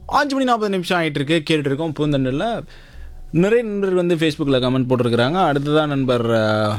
அஞ்சு மணி நாற்பது நிமிஷம் ஆகிட்டு இருக்கு கேட்டுட்டு இருக்கோம் பூந்தண்டலில் நிறைய நண்பர்கள் வந்து ஃபேஸ்புக்கில் கமெண்ட் போட்டிருக்கிறாங்க அடுத்ததான் நண்பர் அஹ்,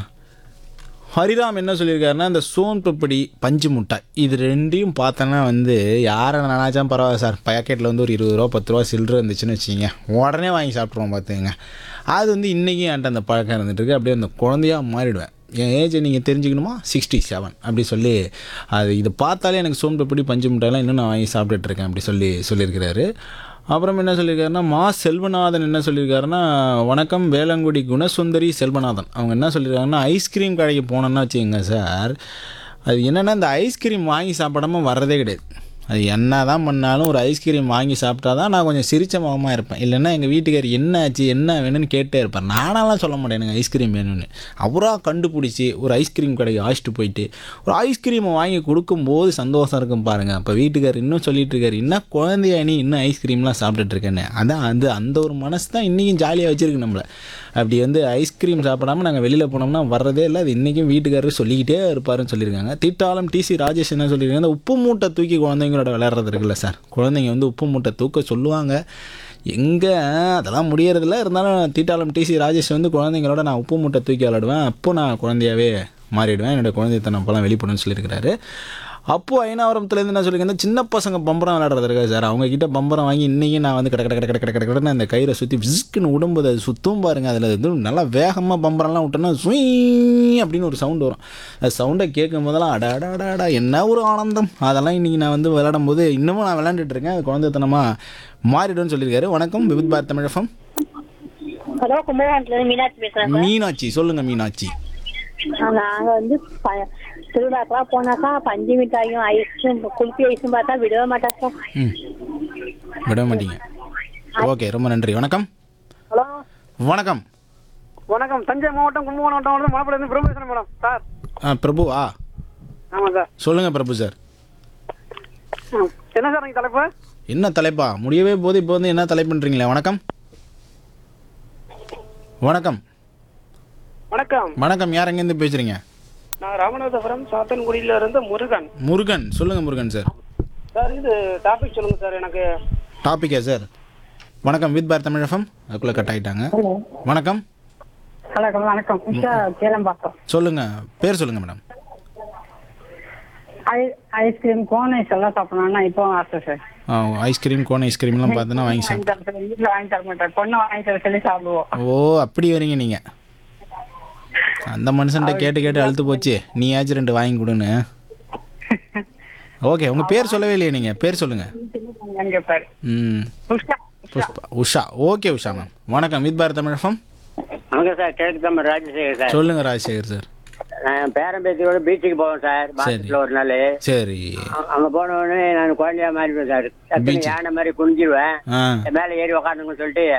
ஹரிராம் என்ன சொல்லியிருக்காருன்னா இந்த சோன் பப்படி பஞ்சு முட்டாய் இது ரெண்டையும் பார்த்தோன்னா வந்து யாரை நினைச்சாலும் பரவாயில்ல சார் பேக்கெட்டில் வந்து ஒரு இருபது ரூபா பத்து ரூபா சில்லற இருந்துச்சுன்னு வச்சுக்கிங்க உடனே வாங்கி சாப்பிட்ருவோம் பார்த்துங்க அது வந்து இன்றைக்கும் என்கிட்ட அந்த பழக்கம் இருந்துட்டு இருக்கு அப்படியே அந்த குழந்தையா மாறிடுவேன் என் ஏஜ் நீங்கள் தெரிஞ்சுக்கணுமா சிக்ஸ்டி செவன் அப்படி சொல்லி அது இதை பார்த்தாலே எனக்கு சோன் பப்படி பஞ்சு முட்டாயெல்லாம் இன்னும் நான் வாங்கி சாப்பிட்டுட்டு இருக்கேன் அப்படி சொல்லி சொல்லியிருக்கிறாரு அப்புறம் என்ன சொல்லியிருக்காருன்னா மா செல்வநாதன் என்ன சொல்லியிருக்காருன்னா வணக்கம் வேளங்குடி குணசுந்தரி செல்வநாதன் அவங்க என்ன சொல்லியிருக்காங்கன்னா ஐஸ்கிரீம் கடைக்கு போனோன்னா வச்சுக்கோங்க சார் அது என்னென்னா இந்த ஐஸ்கிரீம் வாங்கி சாப்பிடாம வர்றதே கிடையாது அது என்ன தான் பண்ணாலும் ஒரு ஐஸ்கிரீம் வாங்கி சாப்பிட்டா தான் நான் கொஞ்சம் சிரிச்ச முகமாக இருப்பேன் இல்லைன்னா எங்கள் வீட்டுக்கார் என்ன ஆச்சு என்ன வேணும்னு கேட்டே இருப்பேன் நானாலாம் சொல்ல மாட்டேன் எனக்கு ஐஸ்கிரீம் வேணும்னு அவராக கண்டுபிடிச்சி ஒரு ஐஸ்கிரீம் கடைக்கு அழைச்சிட்டு போயிட்டு ஒரு ஐஸ்கிரீமை வாங்கி கொடுக்கும்போது சந்தோஷம் இருக்கும் பாருங்கள் அப்போ வீட்டுக்கார் இன்னும் சொல்லிட்டு இருக்காரு என்ன குழந்தையா நீ இன்னும் ஐஸ்கிரீம்லாம் சாப்பிட்டுட்டு இருக்கேன்னு அதான் அது அந்த ஒரு மனசு தான் இன்றைக்கும் ஜாலியாக வச்சுருக்கு நம்மளை அப்படி வந்து ஐஸ்கிரீம் சாப்பிடாம நாங்கள் வெளியில் போனோம்னா வர்றதே இல்லை அது இன்றைக்கும் வீட்டுக்காரர் சொல்லிக்கிட்டே இருப்பாருன்னு சொல்லியிருக்காங்க தீட்டாளம் டிசி ராஜேஷ் என்ன சொல்லியிருக்காங்க இந்த உப்பு மூட்டை தூக்கி குழந்தைங்களோட விளையாடுறது இருக்குல்ல சார் குழந்தைங்க வந்து உப்பு மூட்டை தூக்க சொல்லுவாங்க எங்கே அதெல்லாம் முடியறதில்ல இருந்தாலும் தீட்டாளம் டிசி ராஜேஷ் வந்து குழந்தைங்களோட நான் உப்பு மூட்டை தூக்கி விளாடுவேன் அப்போ நான் குழந்தையாவே மாறிடுவேன் என்னோடய குழந்தைத்தனம் அப்போலாம் வெளிப்படுன்னு சொல்லியிருக்கிறாரு அப்போ ஐநாவரத்துலேருந்து என்ன சொல்லியிருக்கேன் சின்ன பசங்க பம்பரம் விளையாடுறது இருக்கா சார் அவங்க கிட்ட பம்பரம் வாங்கி இன்றைக்கும் நான் வந்து கட கட கட கட கட கட கடன்னு அந்த கயிறை சுற்றி விசுக்குன்னு உடம்புது அது சுற்றும் பாருங்க அதில் வந்து நல்லா வேகமாக பம்பரம்லாம் விட்டோன்னா சுய் அப்படின்னு ஒரு சவுண்டு வரும் அது சவுண்டை கேட்கும் போதெல்லாம் அட அட அட அட என்ன ஒரு ஆனந்தம் அதெல்லாம் இன்றைக்கி நான் வந்து விளையாடும் போது இன்னமும் நான் விளையாண்டுட்டு இருக்கேன் அது குழந்தைத்தனமாக மாறிடும்னு சொல்லியிருக்காரு வணக்கம் விவித் பாரத் தமிழகம் ஹலோ கும்பகோணத்துல இருந்து மீனாட்சி பேசுறேன் மீனாட்சி சொல்லுங்கள் மீனாட்சி சார் நாங்க வந்து ப- திருவிழாக்கெல்லாம் போனாக்கா பஞ்சு மிட்டாயும் ஐஸும் குல்பி ஐஸும் பார்த்தா விடவே மாட்டா சார் ம் விட மாட்டீங்க ஓகே ரொம்ப நன்றி வணக்கம் ஹலோ வணக்கம் வணக்கம் தஞ்சை மாவட்டம் கும்பகோணம் மாவட்டம் மாப்பிள்ளை இருந்து பிரபு பேசுறேன் மேடம் சார் ஆ பிரபு ஆ ஆமாம் சார் சொல்லுங்கள் பிரபு சார் ம். என்ன சார் நீங்கள் தலைப்பு என்ன தலைப்பா முடியவே போது இப்போ வந்து என்ன தலைப்புன்றீங்களே வணக்கம் வணக்கம் வணக்கம் வணக்கம் யார் எங்கேருந்து பேசுகிறீங்க நான் ராமநாதபுரம் சாத்தன்குடியில இருந்து முருகன் முருகன் சொல்லுங்கள் முருகன் சார் சார் இது டாபிக் சொல்லுங்க சார் எனக்கு டாப்பிக்கா சார் வணக்கம் வித் பார் தமிழகம் அதுக்குள்ளே கட் ஆகிட்டாங்க வணக்கம் வணக்கம் வணக்கம் உஷா கேளம்பாக்கம் சொல்லுங்கள் பேர் சொல்லுங்கள் madam I ice cream cone ice எல்லாம் சாப்பிடணும்னா இப்போ ஆசை சார் ஐஸ்கிரீம் கோன் ஐஸ்கிரீம்லாம் பார்த்தோன்னா வாங்கி சாப்பிட்டு வாங்கி தர சொல்லி வீட்டில் வாங்கி தர மாட்டேன் பொண்ணு வாங்கி தர சொல்லி சாப்பிடுவோம் ஓ அப்படி வரீங்க நீங்கள் அந்த மனுஷன்ட்ட கேட்டு கேட்டு அழுத்து போச்சு நீயாச்சும் ரெண்டு வாங்கி கொடுன்னு ஓகே உங்கள் பேர் சொல்லவே இல்லையே நீங்கள் பேர் சொல்லுங்கள் அங்கே பாரு ம் உஷா புஷ்பா உஷா ஓகே உஷா மேம் வணக்கம் வித் பாரத் தமிழகம் வணக்கம் சார் கிழக்கு தமிழ் ராஜசேகர் சார் சொல்லுங்க ராஜசேகர் சார் நான் பேரம்பேத்தியோட பீச்சுக்கு போவேன் சார் மாசத்துல ஒரு நாள் சரி அ- அங்க போன உடனே நான் குழந்தையா மாறிடுவேன் சார் டக்குனு யானை மாதிரி குனிஞ்சிருவேன் ஆ மேலே ஏறி உக்காந்துங்கன்னு சொல்லிட்டு